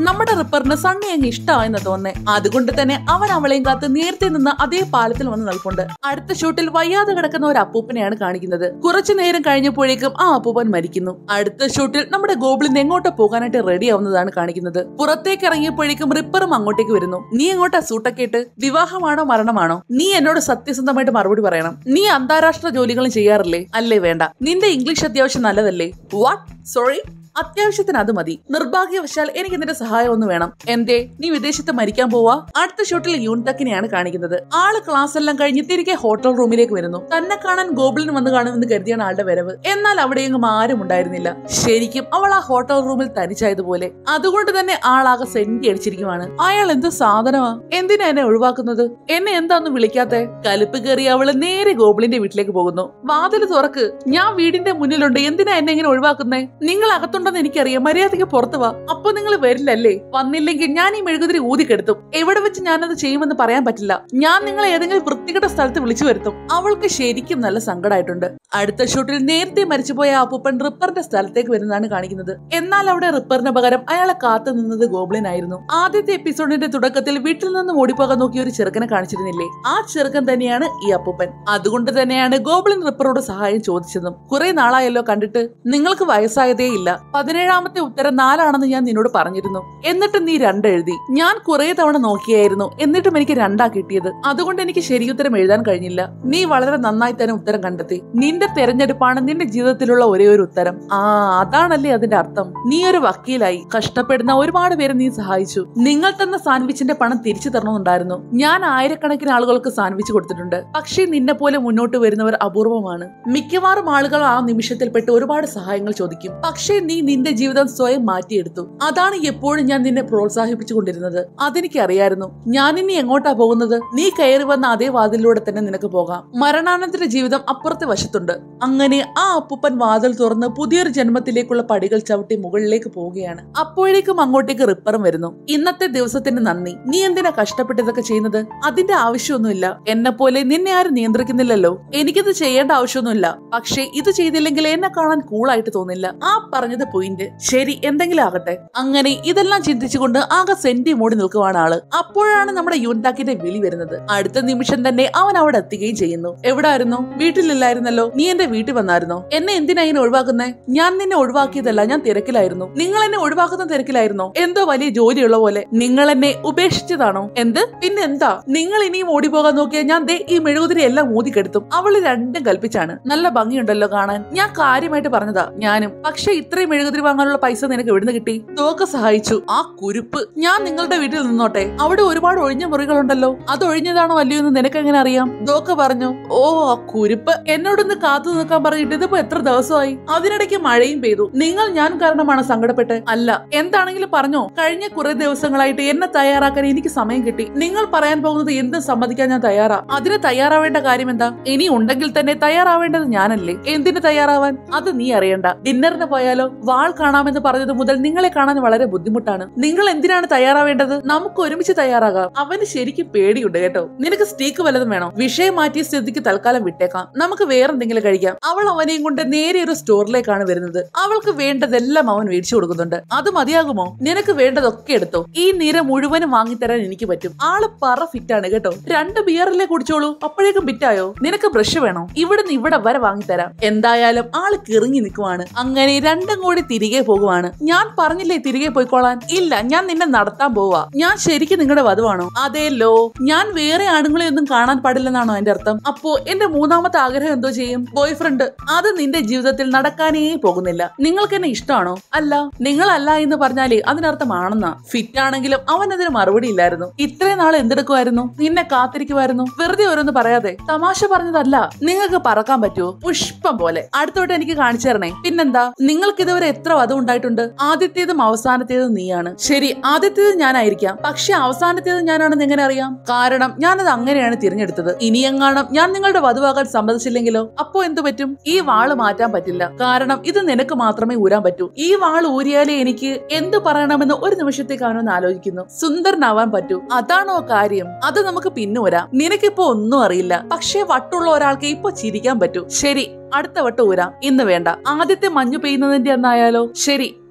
നമ്മുടെ റിപ്പറിന് സണ്ണി അങ്ങ് ഇഷ്ടമായെന്ന് തോന്നേ അതുകൊണ്ട് തന്നെ അവൻ അവളെയും കാത്ത് നേരത്തെ നിന്ന് അതേ പാലത്തിൽ വന്ന് നിൽപ്പുണ്ട് അടുത്ത ഷൂട്ടിൽ വയ്യാതെ കിടക്കുന്ന ഒരു അപ്പൂപ്പനെയാണ് കാണിക്കുന്നത് കുറച്ചു നേരം കഴിഞ്ഞപ്പോഴേക്കും ആ അപ്പൂപ്പൻ മരിക്കുന്നു അടുത്ത ഷൂട്ടിൽ നമ്മുടെ ഗോബ്ലിൻ എങ്ങോട്ടോ പോകാനായിട്ട് റെഡി ആവുന്നതാണ് കാണിക്കുന്നത് പുറത്തേക്ക് ഇറങ്ങിയപ്പോഴേക്കും റിപ്പറും അങ്ങോട്ടേക്ക് വരുന്നു നീ എങ്ങോട്ടാ സൂട്ടൊക്കെ ഇട്ട് വിവാഹമാണോ മരണമാണോ നീ എന്നോട് സത്യസന്ധമായിട്ട് മറുപടി പറയണം നീ അന്താരാഷ്ട്ര ജോലികളും ചെയ്യാറില്ലേ അല്ലേ വേണ്ട നിന്റെ ഇംഗ്ലീഷ് അത്യാവശ്യം നല്ലതല്ലേ വാട്ട് സോറി അത്യാവശ്യത്തിന് അത് മതി നിർഭാഗ്യവശാൽ എനിക്ക് നിന്റെ സഹായം ഒന്ന് വേണം എന്തേ നീ വിദേശത്ത് മരിക്കാൻ പോവാ അടുത്ത ഷൂട്ടിൽ യൂൺതക്കിനെയാണ് കാണിക്കുന്നത് ആള് ക്ലാസ് എല്ലാം കഴിഞ്ഞ് തിരികെ ഹോട്ടൽ റൂമിലേക്ക് വരുന്നു തന്നെ കാണാൻ ഗോബിളിന് വന്ന് കാണുമെന്ന് കരുതിയാണ് ആളുടെ വരവ് എന്നാൽ അവിടെയെങ്ങും ആരും ഉണ്ടായിരുന്നില്ല ശരിക്കും അവൾ ആ ഹോട്ടൽ റൂമിൽ തനിച്ചായതുപോലെ അതുകൊണ്ട് തന്നെ ആളാകെ സെന്റി അടിച്ചിരിക്കുവാണ് അയാൾ എന്ത് സാധനമാ എന്തിനാ എന്നെ ഒഴിവാക്കുന്നത് എന്നെ എന്താന്ന് വിളിക്കാത്തെ കലിപ്പ് കയറി അവള് നേരെ ഗോബിളിന്റെ വീട്ടിലേക്ക് പോകുന്നു വാതില് തുറക്ക് ഞാൻ വീടിന്റെ മുന്നിലുണ്ട് എന്തിനാ എന്നെ ഇങ്ങനെ ഒഴിവാക്കുന്നേ നിങ്ങൾ അകത്തുണ്ടെന്ന് എനിക്കറിയാം മര്യാദയ്ക്ക് പുറത്തു വാ അപ്പൊ നിങ്ങൾ വരില്ലല്ലേ വന്നില്ലെങ്കിൽ ഞാൻ ഈ മെഴുകുതിരി ഊതിക്കെടുത്തും എവിടെ വെച്ച് ഞാനത് ചെയ്യുമെന്ന് പറയാൻ പറ്റില്ല ഞാൻ നിങ്ങളെ ഏതെങ്കിലും വൃത്തികെട്ട സ്ഥലത്ത് വിളിച്ചു വരുത്തും അവൾക്ക് ശരിക്കും നല്ല സങ്കടമായിട്ടുണ്ട് അടുത്ത ഷൂട്ടിൽ നേരത്തെ മരിച്ചുപോയ ആ അപ്പൂപ്പൻ റിപ്പറിന്റെ സ്ഥലത്തേക്ക് വരുന്നതാണ് കാണിക്കുന്നത് എന്നാൽ അവിടെ റിപ്പറിന് പകരം അയാളെ കാത്തു നിന്നത് ഗോബ്ലിൻ ആയിരുന്നു ആദ്യത്തെ എപ്പിസോഡിന്റെ തുടക്കത്തിൽ വീട്ടിൽ നിന്ന് ഓടിപ്പോകാൻ നോക്കിയ ഒരു ചെറുക്കനെ കാണിച്ചിരുന്നില്ലേ ആ ചെറുക്കൻ തന്നെയാണ് ഈ അപ്പൂപ്പൻ അതുകൊണ്ട് തന്നെയാണ് ഗോബ്ലിൻ റിപ്പറോട് സഹായം ചോദിച്ചതും കുറെ നാളായല്ലോ കണ്ടിട്ട് നിങ്ങൾക്ക് വയസ്സായതേ ഇല്ല പതിനേഴാമത്തെ ഉത്തരം നാലാണെന്ന് ഞാൻ നിന്നോട് പറഞ്ഞിരുന്നു എന്നിട്ട് നീ രണ്ട് എഴുതി ഞാൻ കുറെ തവണ നോക്കിയായിരുന്നു എന്നിട്ടും എനിക്ക് രണ്ടാ കിട്ടിയത് അതുകൊണ്ട് എനിക്ക് ശരിയുത്തരം എഴുതാൻ കഴിഞ്ഞില്ല നീ വളരെ നന്നായി തന്നെ ഉത്തരം കണ്ടെത്തി നിന്റെ തെരഞ്ഞെടുപ്പാണ് നിന്റെ ജീവിതത്തിലുള്ള ഒരേ ഒരു ഉത്തരം ആ അതാണല്ലേ അതിന്റെ അർത്ഥം നീ ഒരു വക്കീലായി കഷ്ടപ്പെടുന്ന ഒരുപാട് പേരെ നീ സഹായിച്ചു നിങ്ങൾ തന്ന സാൻഡ്വിച്ചിന്റെ പണം തിരിച്ചു തരണമെന്നുണ്ടായിരുന്നു ഞാൻ ആയിരക്കണക്കിന് ആളുകൾക്ക് സാൻഡ്വിച്ച് കൊടുത്തിട്ടുണ്ട് പക്ഷേ നിന്നെ പോലെ മുന്നോട്ട് വരുന്നവർ അപൂർവമാണ് മിക്കവാറും ആളുകൾ ആ നിമിഷത്തിൽപ്പെട്ട് ഒരുപാട് സഹായങ്ങൾ ചോദിക്കും പക്ഷേ നീ നിന്റെ ജീവിതം സ്വയം മാറ്റിയെടുത്തു അതാണ് എപ്പോഴും ഞാൻ നിന്നെ പ്രോത്സാഹിപ്പിച്ചുകൊണ്ടിരുന്നത് അതെനിക്ക് അറിയായിരുന്നു ഞാൻ ഇനി എങ്ങോട്ടാ പോകുന്നത് നീ കയറി വന്ന അതേ വാതിലൂടെ തന്നെ നിനക്ക് പോകാം മരണാനന്തര ജീവിതം അപ്പുറത്തെ വശത്തുണ്ട് അങ്ങനെ ആ അപ്പൂപ്പൻ വാതിൽ തുറന്ന് പുതിയൊരു ജന്മത്തിലേക്കുള്ള പടികൾ ചവിട്ടി മുകളിലേക്ക് പോവുകയാണ് അപ്പോഴേക്കും അങ്ങോട്ടേക്ക് റിപ്പറും വരുന്നു ഇന്നത്തെ ദിവസത്തിന് നന്ദി നീ എന്തിനാ കഷ്ടപ്പെട്ട് ഇതൊക്കെ ചെയ്യുന്നത് അതിന്റെ ആവശ്യമൊന്നുമില്ല എന്നെ പോലെ നിന്നെ ആരും നിയന്ത്രിക്കുന്നില്ലല്ലോ എനിക്കിത് ചെയ്യേണ്ട ആവശ്യമൊന്നുമില്ല പക്ഷേ ഇത് ചെയ്തില്ലെങ്കിൽ എന്നെ കാണാൻ കൂളായിട്ട് തോന്നില്ല ആ പറഞ്ഞത് പോയിന്റ് ശരി എന്തെങ്കിലും ആകട്ടെ അങ്ങനെ ഇതെല്ലാം ചിന്തിച്ചുകൊണ്ട് ആകെ സെന്റി മൂടി നിൽക്കുവാണ് ആള് അപ്പോഴാണ് നമ്മുടെ യൂൻതാക്കിന്റെ വിളി വരുന്നത് അടുത്ത നിമിഷം തന്നെ അവൻ അവിടെ എത്തുകയും ചെയ്യുന്നു എവിടായിരുന്നു വീട്ടിലില്ലായിരുന്നല്ലോ നീ എന്റെ വീട്ടിൽ വന്നായിരുന്നോ എന്നെ എന്തിനാ ഇങ്ങനെ ഒഴിവാക്കുന്നേ ഞാൻ നിന്നെ ഒഴിവാക്കിയതല്ല ഞാൻ തിരക്കിലായിരുന്നു നിങ്ങൾ എന്നെ ഒഴിവാക്കുന്ന തിരക്കിലായിരുന്നോ എന്തോ വലിയ ജോലിയുള്ള പോലെ നിങ്ങൾ എന്നെ ഉപേക്ഷിച്ചതാണോ എന്ത് പിന്നെ എന്താ നിങ്ങൾ ഇനിയും ഓടിപ്പോകാൻ നോക്കിയാൽ ഞാൻ ദേ ഈ മെഴുകുതിരി എല്ലാം ഊതിക്കെടുത്തും അവള് രണ്ടും കൽപ്പിച്ചാണ് നല്ല ഭംഗിയുണ്ടല്ലോ കാണാൻ ഞാൻ കാര്യമായിട്ട് പറഞ്ഞതാ ഞാനും പക്ഷെ ഇത്രയും മെഴുകുതിരി വാങ്ങാനുള്ള പൈസ നിനക്ക് എവിടുന്ന് കിട്ടി തോക്ക സഹായിച്ചു ആ കുരുപ്പ് ഞാൻ നിങ്ങളുടെ വീട്ടിൽ നിന്നോട്ടെ അവിടെ ഒരുപാട് ഒഴിഞ്ഞ മുറികളുണ്ടല്ലോ അത് ഒഴിഞ്ഞതാണോ അല്ലയോ എന്ന് നിനക്ക് എങ്ങനെ അറിയാം ദോക്ക പറഞ്ഞു ഓ ആ കുരുപ്പ് എന്നോടൊന്ന് കാത്തു നിൽക്കാൻ പറഞ്ഞിട്ട് ഇതിപ്പോ എത്ര ദിവസമായി അതിനിടയ്ക്ക് മഴയും പെയ്തു നിങ്ങൾ ഞാൻ കാരണമാണ് സങ്കടപ്പെട്ട് അല്ല എന്താണെങ്കിലും പറഞ്ഞോ കഴിഞ്ഞ കുറെ ദിവസങ്ങളായിട്ട് എന്നെ തയ്യാറാക്കാൻ എനിക്ക് സമയം കിട്ടി നിങ്ങൾ പറയാൻ പോകുന്നത് എന്തും സമ്മതിക്കാൻ ഞാൻ തയ്യാറാ അതിന് തയ്യാറാവേണ്ട കാര്യം എന്താ ഇനി ഉണ്ടെങ്കിൽ തന്നെ തയ്യാറാവേണ്ടത് ഞാനല്ലേ എന്തിന് തയ്യാറാവാൻ അത് നീ അറിയണ്ട ഡിന്നറിന് പോയാലോ വാൾ കാണാമെന്ന് പറഞ്ഞത് മുതൽ നിങ്ങളെ കാണാൻ വളരെ ബുദ്ധിമുട്ടാണ് നിങ്ങൾ എന്തിനാണ് തയ്യാറാവേണ്ടത് നമുക്ക് ഒരുമിച്ച് തയ്യാറാകാം അവന് ശരിക്കും പേടിയുണ്ട് കേട്ടോ നിനക്ക് സ്റ്റീക്ക് വല്ലതും വേണോ വിഷയം മാറ്റിയ സ്ഥിതിക്ക് തൽക്കാലം വിട്ടേക്കാം നമുക്ക് വേറെന്തെങ്കിലും കഴിക്കാം അവൾ അവനെയും കൊണ്ട് നേരെ ഒരു സ്റ്റോറിലേക്കാണ് വരുന്നത് അവൾക്ക് വേണ്ടതെല്ലാം അവൻ മേടിച്ചു കൊടുക്കുന്നുണ്ട് അത് മതിയാകുമോ നിനക്ക് വേണ്ടതൊക്കെ എടുത്തോ ഈ നിര മുഴുവനും വാങ്ങിത്തരാൻ എനിക്ക് പറ്റും ആള് പറ ഫിറ്റാണ് കേട്ടോ രണ്ട് ബിയറിലെ കുടിച്ചോളൂ അപ്പോഴേക്കും ഫിറ്റായോ നിനക്ക് ബ്രഷ് വേണോ ഇവിടുന്ന് ഇവിടെ വരെ വാങ്ങിത്തരാം എന്തായാലും ആള് കിറങ്ങി നിൽക്കുവാണ് അങ്ങനെ രണ്ടും കൂടി തിരികെ പോകുവാണ് ഞാൻ പറഞ്ഞില്ലേ തിരികെ പോയിക്കോളാൻ ഇല്ല ഞാൻ നിന്നെ നടത്താൻ പോവാ ഞാൻ ശരിക്കും നിങ്ങളുടെ വധുവാണോ അതേല്ലോ ഞാൻ വേറെ ആണുങ്ങളെ ഒന്നും കാണാൻ പാടില്ലെന്നാണോ എന്റെ അർത്ഥം അപ്പോ എന്റെ മൂന്നാമത്തെ ആഗ്രഹം എന്തോ ചെയ്യും ബോയ് ഫ്രണ്ട് അത് നിന്റെ ജീവിതത്തിൽ നടക്കാനേ പോകുന്നില്ല നിങ്ങൾക്ക് എന്നെ ഇഷ്ടമാണോ അല്ല നിങ്ങളല്ല എന്ന് പറഞ്ഞാലേ അതിനർത്ഥം ആണെന്നാ ഫിറ്റ് ആണെങ്കിലും അവൻ അതിന് മറുപടി ഇല്ലായിരുന്നു ഇത്രയും നാൾ എന്തെടുക്കുമായിരുന്നു നിന്നെ കാത്തിരിക്കുമായിരുന്നു വെറുതെ ഓരോന്ന് പറയാതെ തമാശ പറഞ്ഞതല്ല നിങ്ങൾക്ക് പറക്കാൻ പറ്റുമോ പുഷ്പം പോലെ അടുത്തോട്ട് എനിക്ക് കാണിച്ചു തരണേ പിന്നെന്താ നിങ്ങൾക്ക് ഇതുവരെ എത്ര വധം ഉണ്ടായിട്ടുണ്ട് ആദ്യത്തേതും അവസാനത്തേതും നീയാണ് ശരി ആദ്യത്തേത് ഞാനായിരിക്കാം പക്ഷെ അവസാനത്തേത് ഞാനാണെന്ന് എങ്ങനെ അറിയാം കാരണം ഞാനത് അങ്ങനെയാണ് തിരഞ്ഞെടുത്തത് ഇനിയെങ്ങാണം ഞാൻ നിങ്ങളുടെ വധുവാകാൻ സമ്മതിച്ചില്ലെങ്കിലോ അപ്പോ എന്തു പറ്റും ഈ വാള് മാറ്റാൻ പറ്റില്ല കാരണം ഇത് നിനക്ക് മാത്രമേ ഊരാൻ പറ്റൂ ഈ വാള് ഊരിയാലേ എനിക്ക് എന്ത് പറയണമെന്ന് ഒരു നിമിഷത്തേക്ക് അവനൊന്ന് ആലോചിക്കുന്നു സുന്ദരനാവാൻ പറ്റൂ അതാണോ കാര്യം അത് നമുക്ക് പിന്നെ ഊരാം നിനക്കിപ്പോ ഒന്നും അറിയില്ല പക്ഷേ വട്ടുള്ള ഒരാൾക്ക് ഇപ്പൊ ചിരിക്കാൻ പറ്റൂ ശരി അടുത്ത വട്ടം ഊരാം ഇന്ന് വേണ്ട ആദ്യത്തെ മഞ്ഞു പെയ്യുന്നതിന്റെ അന്നായാലോ ശരി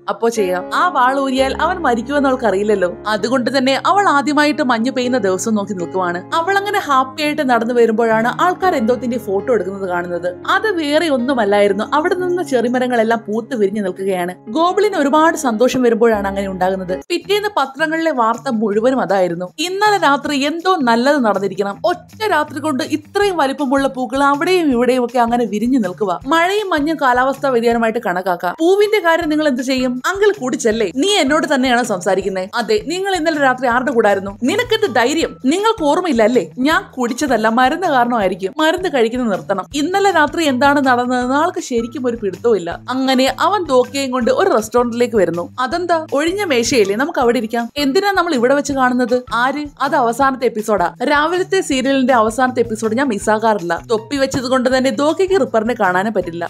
അപ്പോ ചെയ്യാം ആ വാൾ ഊരിയാൽ അവൻ മരിക്കുമെന്ന് അവൾക്ക് അറിയില്ലല്ലോ അതുകൊണ്ട് തന്നെ അവൾ ആദ്യമായിട്ട് മഞ്ഞ് പെയ്യുന്ന ദിവസം നോക്കി നിൽക്കുവാണ് അവൾ അങ്ങനെ ഹാപ്പി ആയിട്ട് നടന്നു വരുമ്പോഴാണ് ആൾക്കാർ എന്തോത്തിന്റെ ഫോട്ടോ എടുക്കുന്നത് കാണുന്നത് അത് വേറെ ഒന്നുമല്ലായിരുന്നു അവിടെ നിന്ന് ചെറിമരങ്ങളെല്ലാം പൂത്ത് വിരിഞ്ഞു നിൽക്കുകയാണ് ഗോബിളിന് ഒരുപാട് സന്തോഷം വരുമ്പോഴാണ് അങ്ങനെ ഉണ്ടാകുന്നത് പിറ്റേന്ന് പത്രങ്ങളിലെ വാർത്ത മുഴുവനും അതായിരുന്നു ഇന്നലെ രാത്രി എന്തോ നല്ലത് നടന്നിരിക്കണം ഒറ്റ രാത്രി കൊണ്ട് ഇത്രയും വലിപ്പമുള്ള പൂക്കൾ അവിടെയും ഇവിടെയും ഒക്കെ അങ്ങനെ വിരിഞ്ഞു നിൽക്കുക മഴയും മഞ്ഞും കാലാവസ്ഥാ വ്യതിയാനമായിട്ട് കണക്കാക്കാം പൂവിന്റെ കാര്യം നിങ്ങൾ എന്ത് ചെയ്യും അങ്കിൾ കുടിച്ചല്ലേ നീ എന്നോട് തന്നെയാണ് സംസാരിക്കുന്നത് അതെ നിങ്ങൾ ഇന്നലെ രാത്രി ആരുടെ കൂടായിരുന്നു നിനക്കെന്ത് ധൈര്യം നിങ്ങൾക്ക് ഓർമ്മയില്ല അല്ലേ ഞാൻ കുടിച്ചതല്ല മരുന്ന് കാരണമായിരിക്കും മരുന്ന് കഴിക്കുന്നത് നിർത്തണം ഇന്നലെ രാത്രി എന്താണ് നടന്നതെന്ന് ആൾക്ക് ശരിക്കും ഒരു പിടുത്തവും ഇല്ല അങ്ങനെ അവൻ തോക്കയും കൊണ്ട് ഒരു റെസ്റ്റോറന്റിലേക്ക് വരുന്നു അതെന്താ ഒഴിഞ്ഞ മേശയില്ലേ നമുക്ക് അവിടെ ഇരിക്കാം എന്തിനാ നമ്മൾ ഇവിടെ വെച്ച് കാണുന്നത് ആര് അത് അവസാനത്തെ എപ്പിസോഡാ രാവിലത്തെ സീരിയലിന്റെ അവസാനത്തെ എപ്പിസോഡ് ഞാൻ മിസ്സാകാറില്ല തൊപ്പി വെച്ചത് കൊണ്ട് തന്നെ ദോക്കയ്ക്ക് റിപ്പറിനെ കാണാനും പറ്റില്ല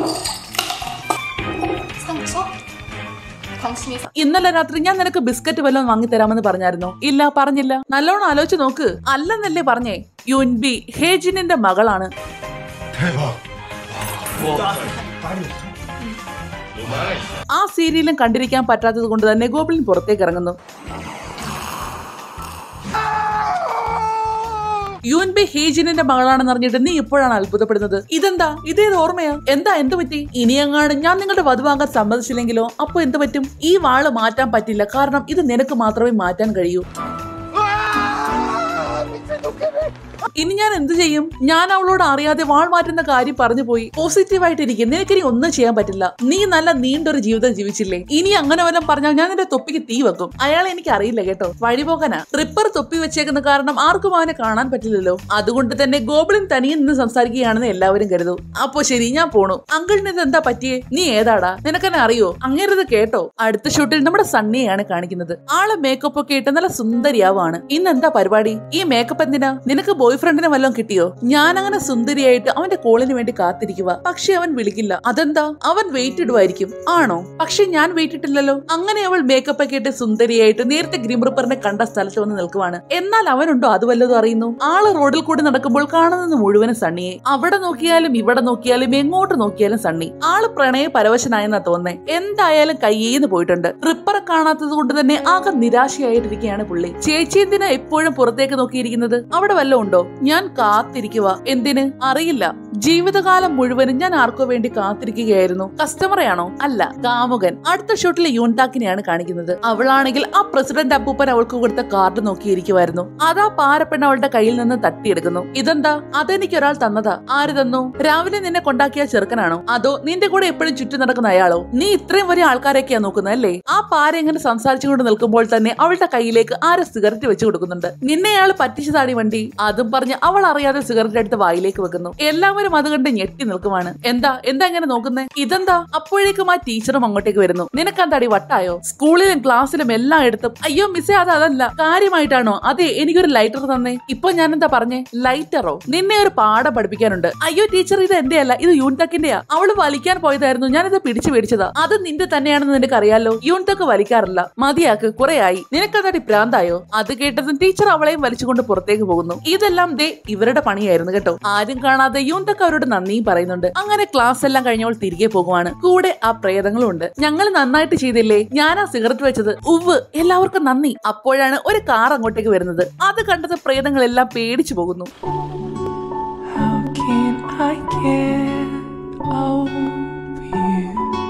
상처? 당신이 사- ഇന്നലെ രാത്രി ഞാൻ നിനക്ക് ബിസ്ക്കറ്റ് വല്ലതും വാങ്ങിത്തരാമെന്ന് പറഞ്ഞായിരുന്നോ ഇല്ല പറഞ്ഞില്ല നല്ലോണം ആലോചിച്ച് നോക്ക് അല്ലെന്നല്ലേ പറഞ്ഞേ യുൻബി ഹേജിനിന്റെ മകളാണ് ആ സീരിയലും കണ്ടിരിക്കാൻ പറ്റാത്തത് കൊണ്ട് തന്നെ ഗോബിളിൻ പുറത്തേക്ക് ഇറങ്ങുന്നു യുൻബി ഹേജിനിന്റെ മകളാണെന്ന് അറിഞ്ഞിട്ട് നീ ഇപ്പോഴാണ് അത്ഭുതപ്പെടുന്നത് ഇതെന്താ ഇതേത് ഓർമ്മയാ എന്താ എന്ത് പറ്റി ഇനിയങ്ങാണ് ഞാൻ നിങ്ങളുടെ വധുവാകാൻ സമ്മതിച്ചില്ലെങ്കിലോ അപ്പൊ എന്ത് പറ്റും ഈ വാള് മാറ്റാൻ പറ്റില്ല കാരണം ഇത് നിനക്ക് മാത്രമേ മാറ്റാൻ കഴിയൂ ഇനി ഞാൻ എന്ത് ചെയ്യും ഞാൻ അവളോട് അറിയാതെ വാൾ മാറ്റുന്ന കാര്യം പറഞ്ഞു പോയി പോസിറ്റീവായിട്ടിരിക്കും നിനക്കിനി ഒന്നും ചെയ്യാൻ പറ്റില്ല നീ നല്ല നീണ്ടൊരു ജീവിതം ജീവിച്ചില്ലേ ഇനി അങ്ങനെ വല്ലതും പറഞ്ഞാൽ ഞാൻ നിന്റെ തൊപ്പിക്ക് തീ വെക്കും അയാളെ എനിക്ക് അറിയില്ല കേട്ടോ വഴിപോകനാ ട്രിപ്പർ തൊപ്പി വെച്ചേക്കുന്ന കാരണം ആർക്കും അവനെ കാണാൻ പറ്റില്ലല്ലോ അതുകൊണ്ട് തന്നെ ഗോബിളിൻ തനിയെ നിന്ന് സംസാരിക്കുകയാണെന്ന് എല്ലാവരും കരുതും അപ്പോ ശരി ഞാൻ പോണു അങ്കിളിന് ഇത് എന്താ പറ്റിയേ നീ ഏതാടാ നിനക്കെന്നെ അറിയോ അങ്ങേരത് കേട്ടോ അടുത്ത ഷൂട്ടിൽ നമ്മുടെ സണ്ണിയെയാണ് കാണിക്കുന്നത് ആള് മേക്കപ്പ് ഒക്കെ ഇട്ട് നല്ല സുന്ദരിയാവാണ് ഇന്ന് എന്താ പരിപാടി ഈ മേക്കപ്പ് എന്തിനാ നിനക്ക് ബോയ് ഫ്രണ്ടിനെ വല്ലതും കിട്ടിയോ ഞാൻ അങ്ങനെ സുന്ദരിയായിട്ട് അവന്റെ കോളിന് വേണ്ടി കാത്തിരിക്കുക പക്ഷെ അവൻ വിളിക്കില്ല അതെന്താ അവൻ വെയിറ്റ് ഇടുമായിരിക്കും ആണോ പക്ഷെ ഞാൻ വെയിറ്റ് ഇട്ടില്ലല്ലോ അങ്ങനെ അവൾ മേക്കപ്പ് ഒക്കെ ഇട്ട് സുന്ദരിയായിട്ട് നേരത്തെ ഗ്രിംറിപ്പറിനെ കണ്ട സ്ഥലത്ത് വന്ന് നിൽക്കുവാണ് എന്നാൽ അവനുണ്ടോ അത് വല്ലതും അറിയുന്നു ആള് റോഡിൽ കൂടി നടക്കുമ്പോൾ കാണുന്നത് മുഴുവനും സണ്ണിയെ അവിടെ നോക്കിയാലും ഇവിടെ നോക്കിയാലും എങ്ങോട്ട് നോക്കിയാലും സണ്ണി ആള് പ്രണയ പരവശനായെന്നാ തോന്നേ എന്തായാലും കയ്യേന്ന് പോയിട്ടുണ്ട് റിപ്പറെ കാണാത്തത് കൊണ്ട് തന്നെ ആകെ നിരാശയായിട്ടിരിക്കുകയാണ് പുള്ളി ചേച്ചി എന്തിനാ എപ്പോഴും പുറത്തേക്ക് നോക്കിയിരിക്കുന്നത് അവിടെ വല്ലതും ഉണ്ടോ ഞാൻ കാത്തിരിക്കുക എന്തിന് അറിയില്ല ജീവിതകാലം മുഴുവനും ഞാൻ ആർക്കോ വേണ്ടി കാത്തിരിക്കുകയായിരുന്നു കസ്റ്റമറെയാണോ അല്ല കാമുകൻ അടുത്ത ഷോട്ടിലെ യൂൺടാക്കിനെയാണ് കാണിക്കുന്നത് അവളാണെങ്കിൽ ആ പ്രസിഡന്റ് അപ്പൂപ്പൻ അവൾക്ക് കൊടുത്ത കാർഡ് നോക്കിയിരിക്കുമായിരുന്നു അതാ പാരപ്പെണ്ണ അവളുടെ കയ്യിൽ നിന്ന് തട്ടിയെടുക്കുന്നു ഇതെന്താ അതെനിക്ക് ഒരാൾ തന്നതാ ആര് തന്നു രാവിലെ നിന്നെ കൊണ്ടാക്കിയ ചെറുക്കനാണോ അതോ നിന്റെ കൂടെ എപ്പോഴും ചുറ്റി നടക്കുന്ന അയാളോ നീ ഇത്രയും വലിയ ആൾക്കാരൊക്കെയാ നോക്കുന്നത് അല്ലേ ആ പാര ഇങ്ങനെ സംസാരിച്ചുകൊണ്ട് നിൽക്കുമ്പോൾ തന്നെ അവളുടെ കയ്യിലേക്ക് ആരോ സിഗരറ്റ് വെച്ച് കൊടുക്കുന്നുണ്ട് നിന്നെ അയാൾ പറ്റിച്ചതാടി വണ്ടി അതും പറഞ്ഞ് അവൾ അറിയാതെ സിഗരറ്റ് എടുത്ത് വായിലേക്ക് വെക്കുന്നു എല്ലാവരും അത് കണ്ട് ഞെട്ടി നിൽക്കുവാണ് എന്താ എന്താ ഇങ്ങനെ നോക്കുന്നേ ഇതെന്താ അപ്പോഴേക്കും ആ ടീച്ചറും അങ്ങോട്ടേക്ക് വരുന്നു നിനക്കെന്താടി വട്ടായോ സ്കൂളിലും ക്ലാസ്സിലും എല്ലായിടത്തും അയ്യോ മിസ്സേ അത് അതല്ല കാര്യമായിട്ടാണോ അതെ എനിക്കൊരു ലൈറ്റർ തന്നേ ഇപ്പൊ ഞാൻ എന്താ പറഞ്ഞേ ലൈറ്ററോ നിന്നെ ഒരു പാഠം പഠിപ്പിക്കാനുണ്ട് അയ്യോ ടീച്ചർ ഇത് എന്റെ അല്ല ഇത് യൂൺതക്കിന്റെയാ അവള് വലിക്കാൻ പോയതായിരുന്നു ഞാനിത് പിടിച്ചു മേടിച്ചതാ അത് നിന്റെ തന്നെയാണെന്ന് നിനക്ക് അറിയാലോ യൂൺതക്ക് വലിക്കാറില്ല മതിയാക്ക് കുറെ ആയി നിനക്കതാടി പ്രാന്തായോ അത് കേട്ടതും ടീച്ചർ അവളെയും വലിച്ചുകൊണ്ട് പുറത്തേക്ക് പോകുന്നു ഇതെല്ലാം ദേ ഇവരുടെ പണിയായിരുന്നു കേട്ടോ ആരും കാണാതെ യൂൺതക്ക് അവരോട് നന്ദിയും പറയുന്നുണ്ട് അങ്ങനെ ക്ലാസ് എല്ലാം കഴിഞ്ഞവൾ തിരികെ പോകുവാണ് കൂടെ ആ പ്രേതങ്ങളും ഉണ്ട് ഞങ്ങൾ നന്നായിട്ട് ചെയ്തില്ലേ ഞാൻ ആ സിഗരറ്റ് വെച്ചത് ഉവ് എല്ലാവർക്കും നന്ദി അപ്പോഴാണ് ഒരു കാർ അങ്ങോട്ടേക്ക് വരുന്നത് അത് കണ്ടത് പ്രേതങ്ങളെല്ലാം പേടിച്ചു പോകുന്നു How can I get over you?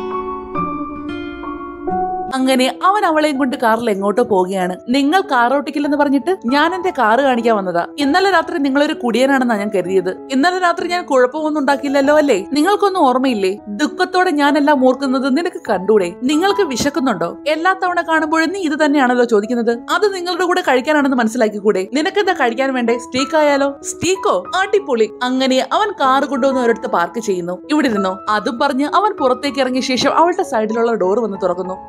അങ്ങനെ അവൻ അവളെയും കൊണ്ട് കാറിൽ എങ്ങോട്ടോ പോവുകയാണ് നിങ്ങൾ കാർ ഓട്ടിക്കില്ലെന്ന് പറഞ്ഞിട്ട് ഞാൻ എന്റെ കാറ് കാണിക്കാൻ വന്നതാ ഇന്നലെ രാത്രി നിങ്ങളൊരു കുടിയനാണെന്നാ ഞാൻ കരുതിയത് ഇന്നലെ രാത്രി ഞാൻ കുഴപ്പമൊന്നും ഉണ്ടാക്കിയില്ലല്ലോ അല്ലേ നിങ്ങൾക്കൊന്നും ഓർമ്മയില്ലേ ദുഃഖത്തോടെ ഞാനെല്ലാം ഓർക്കുന്നത് നിനക്ക് കണ്ടൂടെ നിങ്ങൾക്ക് വിശക്കുന്നുണ്ടോ എല്ലാ തവണ കാണുമ്പോഴും നീ ഇത് തന്നെയാണല്ലോ ചോദിക്കുന്നത് അത് നിങ്ങളുടെ കൂടെ കഴിക്കാനാണെന്ന് മനസ്സിലാക്കിക്കൂടെ നിനക്കെന്താ കഴിക്കാൻ വേണ്ടേ സ്റ്റീക്ക് ആയാലോ സ്റ്റീക്കോ അടിപൊളി അങ്ങനെ അവൻ കാറ് കൊണ്ടുവന്ന് ഒരിടത്ത് പാർക്ക് ചെയ്യുന്നു ഇവിടെ ഇരുന്നോ അതും പറഞ്ഞ് അവൻ പുറത്തേക്ക് ഇറങ്ങിയ ശേഷം അവളുടെ സൈഡിലുള്ള ഡോർ വന്ന് തുറക്കുന്നു എന്നാൽ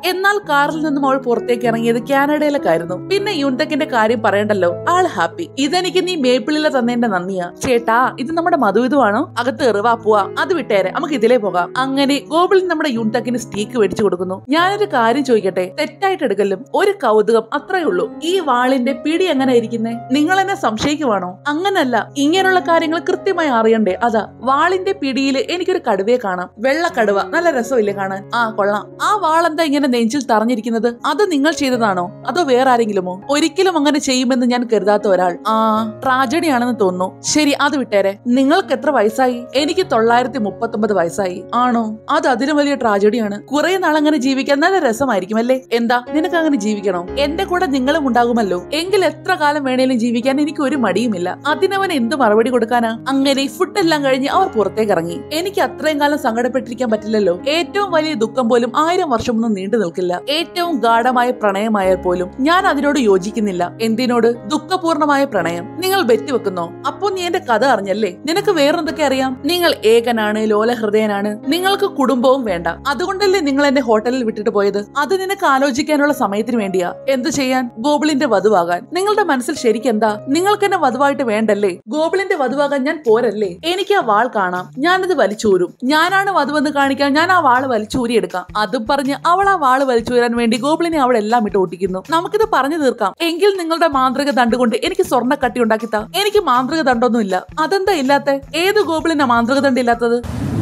കാറിൽ നിന്നും അവൾ പുറത്തേക്ക് ഇറങ്ങിയത് കാനഡയിലേക്കായിരുന്നു പിന്നെ യുന്തക്കിന്റെ കാര്യം പറയണ്ടല്ലോ ആള് ഹാപ്പി ഇതെനിക്ക് നീ മേപ്പിളിലെ തന്നേന്റെ നന്ദിയാ ചേട്ടാ ഇത് നമ്മുടെ മധുവിധുവാണോ അകത്ത് എറിവാ പോവാ അത് വിട്ടേരെ നമുക്ക് ഇതിലേ പോകാം അങ്ങനെ ഗോകുലിൻ നമ്മുടെ യുന്തക്കിന് സ്റ്റീക്ക് മേടിച്ചു കൊടുക്കുന്നു ഞാനൊരു കാര്യം ചോദിക്കട്ടെ തെറ്റായിട്ട് എടുക്കലും ഒരു കൗതുകം അത്രേ ഉള്ളൂ ഈ വാളിന്റെ പിടി എങ്ങനെ ഇരിക്കുന്നേ നിങ്ങൾ എന്നെ സംശയിക്കുവാണോ അങ്ങനല്ല ഇങ്ങനെയുള്ള കാര്യങ്ങൾ കൃത്യമായി അറിയണ്ടേ അതാ വാളിന്റെ പിടിയിൽ എനിക്കൊരു കടുവയെ കാണാം വെള്ള കടുവ നല്ല രസമില്ലേ കാണാൻ ആ കൊള്ളാം ആ വാളെന്താ ഇങ്ങനെ നെഞ്ചിൽ തറഞ്ഞിരിക്കുന്നത് അത് നിങ്ങൾ ചെയ്തതാണോ അതോ വേറെ ആരെങ്കിലുമോ ഒരിക്കലും അങ്ങനെ ചെയ്യുമെന്ന് ഞാൻ കരുതാത്ത ഒരാൾ ആ ട്രാജഡി ആണെന്ന് തോന്നുന്നു ശരി അത് വിട്ടേരെ നിങ്ങൾക്ക് എത്ര വയസ്സായി എനിക്ക് തൊള്ളായിരത്തി മുപ്പത്തൊമ്പത് വയസ്സായി ആണോ അത് അതിലും വലിയ ട്രാജഡിയാണ് കുറെ നാളങ്ങനെ ജീവിക്കാൻ നല്ല രസമായിരിക്കും അല്ലേ എന്താ നിനക്ക് അങ്ങനെ ജീവിക്കണോ എന്റെ കൂടെ നിങ്ങളും ഉണ്ടാകുമല്ലോ എങ്കിൽ എത്ര കാലം വേണേലും ജീവിക്കാൻ എനിക്ക് ഒരു മടിയുമില്ല അതിനവൻ എന്ത് മറുപടി കൊടുക്കാനാ അങ്ങനെ ഫുഡ് എല്ലാം കഴിഞ്ഞ് അവർ പുറത്തേക്ക് ഇറങ്ങി എനിക്ക് അത്രയും കാലം സങ്കടപ്പെട്ടിരിക്കാൻ പറ്റില്ലല്ലോ ഏറ്റവും വലിയ ദുഃഖം പോലും ആയിരം വർഷമൊന്നും നീണ്ടു നിൽക്കില്ല ഏറ്റവും ഗാഠമായ പ്രണയമായാൽ പോലും ഞാൻ അതിനോട് യോജിക്കുന്നില്ല എന്തിനോട് ദുഃഖപൂർണമായ പ്രണയം നിങ്ങൾ ബെറ്റ് വെക്കുന്നോ അപ്പോ നീ എന്റെ കഥ അറിഞ്ഞല്ലേ നിനക്ക് വേറെന്തൊക്കെ അറിയാം നിങ്ങൾ ഏകനാണ് ലോലഹൃദയനാണ് നിങ്ങൾക്ക് കുടുംബവും വേണ്ട അതുകൊണ്ടല്ലേ നിങ്ങൾ എന്നെ ഹോട്ടലിൽ വിട്ടിട്ട് പോയത് അത് നിനക്ക് ആലോചിക്കാനുള്ള സമയത്തിന് വേണ്ടിയാ എന്തു ചെയ്യാൻ ഗോബിളിന്റെ വധുവാകാൻ നിങ്ങളുടെ മനസ്സിൽ ശരിക്കും എന്താ നിങ്ങൾക്ക് എന്നെ വധുവായിട്ട് വേണ്ടല്ലേ ഗോബിളിന്റെ വധുവാകാൻ ഞാൻ പോരല്ലേ എനിക്ക് ആ വാൾ കാണാം ഞാനത് വലിച്ചൂരും ഞാനാണ് വധുവെന്ന് കാണിക്കാൻ ഞാൻ ആ വാള് വലിച്ചൂരി എടുക്കാം അതും പറഞ്ഞ് അവൾ ആ വാള് വലിച്ചൂരാൻ വേണ്ടി ഗോബിളിനെ അവൾ എല്ലാം ഇട്ട് ഒട്ടിക്കുന്നു നമുക്കിത് പറഞ്ഞു തീർക്കാം എങ്കിൽ നിങ്ങളുടെ മാന്ത്രിക ദണ്ട് കൊണ്ട് എനിക്ക് സ്വർണ്ണ കട്ടി ഉണ്ടാക്കി താ എനിക്ക് മാന്ത്രിക ദണ്ടൊന്നും ഇല്ല അതെന്താ ഇല്ലാത്ത ഏത് ഗോബിളിനാ മാന്ത്രിക ദണ്ട് ഇല്ലാത്തത്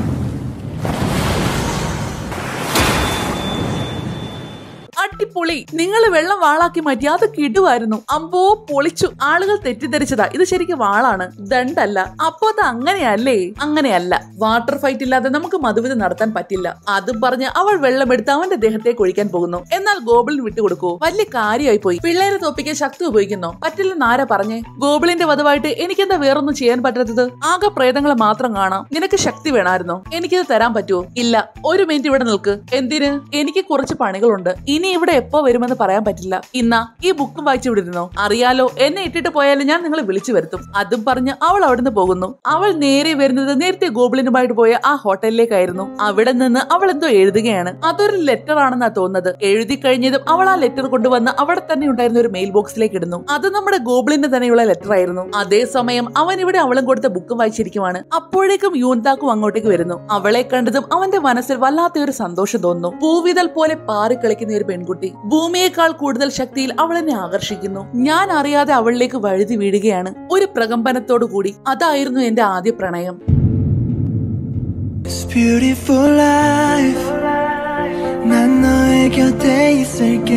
അടിപൊളി നിങ്ങൾ വെള്ളം വാളാക്കി മാറ്റി അത് കിടുവായിരുന്നു അമ്പോ പൊളിച്ചു ആളുകൾ തെറ്റിദ്ധരിച്ചതാ ഇത് ശരിക്കും വാളാണ് ദണ്ടല്ല അപ്പോ അത് അങ്ങനെയല്ലേ അങ്ങനെയല്ല വാട്ടർ ഫൈറ്റ് ഇല്ലാതെ നമുക്ക് മധുവിധ നടത്താൻ പറ്റില്ല അതും പറഞ്ഞ് അവൾ വെള്ളമെടുത്ത് അവന്റെ ദേഹത്തേക്ക് ഒഴിക്കാൻ പോകുന്നു എന്നാൽ ഗോബിളിൻ വിട്ടുകൊടുക്കൂ വലിയ കാര്യമായി പോയി പിള്ളേരെ തോപ്പിക്കാൻ ശക്തി ഉപയോഗിക്കുന്നോ പറ്റില്ലെന്ന് ആരാ പറഞ്ഞേ ഗോബിളിന്റെ വധവായിട്ട് എനിക്കെന്താ വേറൊന്നും ചെയ്യാൻ പറ്റാത്തത് ആകെ പ്രേതങ്ങളെ മാത്രം കാണാം നിനക്ക് ശക്തി വേണമായിരുന്നോ എനിക്കിത് തരാൻ പറ്റുമോ ഇല്ല ഒരു മിനിറ്റ് ഇവിടെ നിൽക്ക് എന്തിന് എനിക്ക് കുറച്ച് പണികളുണ്ട് ഇനി ഇവിടെ എപ്പോ വരുമെന്ന് പറയാൻ പറ്റില്ല ഇന്നാ ഈ ബുക്കും വായിച്ചു വിടിരുന്നോ അറിയാലോ എന്നെ ഇട്ടിട്ട് പോയാലും ഞാൻ നിങ്ങളെ വിളിച്ചു വരുത്തും അതും പറഞ്ഞ് അവൾ അവിടുന്ന് പോകുന്നു അവൾ നേരെ വരുന്നത് നേരത്തെ ഗോബിളിനുമായിട്ട് പോയ ആ ഹോട്ടലിലേക്കായിരുന്നു അവിടെ നിന്ന് അവൾ എന്തോ എഴുതുകയാണ് അതൊരു ലെറ്റർ ആണെന്നാ തോന്നുന്നത് എഴുതി കഴിഞ്ഞതും അവൾ ആ ലെറ്റർ കൊണ്ടുവന്ന് അവിടെ തന്നെ ഉണ്ടായിരുന്ന ഒരു മെയിൽ ബോക്സിലേക്ക് ഇടുന്നു അത് നമ്മുടെ ഗോബിളിന് തന്നെയുള്ള ലെറ്റർ ആയിരുന്നു അതേസമയം അവൻ ഇവിടെ അവളും കൊടുത്ത ബുക്കും വായിച്ചിരിക്കുവാണ് അപ്പോഴേക്കും യൂന്താക്കും അങ്ങോട്ടേക്ക് വരുന്നു അവളെ കണ്ടതും അവന്റെ മനസ്സിൽ വല്ലാത്ത ഒരു സന്തോഷം തോന്നുന്നു പൂവിതൽ പോലെ പാറിക്കളിക്കുന്ന ഒരു പെൺകുട്ടി ഭൂമിയേക്കാൾ കൂടുതൽ ശക്തിയിൽ അവൾ എന്നെ ആകർഷിക്കുന്നു ഞാൻ അറിയാതെ അവളിലേക്ക് വഴുതി വീഴുകയാണ് ഒരു പ്രകമ്പനത്തോടു കൂടി അതായിരുന്നു എന്റെ ആദ്യ പ്രണയം This beautiful life 난 너의 곁에 있을게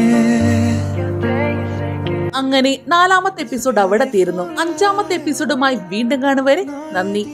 അങ്ങനെ നാലാമത്തെ എപ്പിസോഡ് അവിടെ തീരുന്നു അഞ്ചാമത്തെ എപ്പിസോഡുമായി വീണ്ടും കാണുവരെ നന്ദി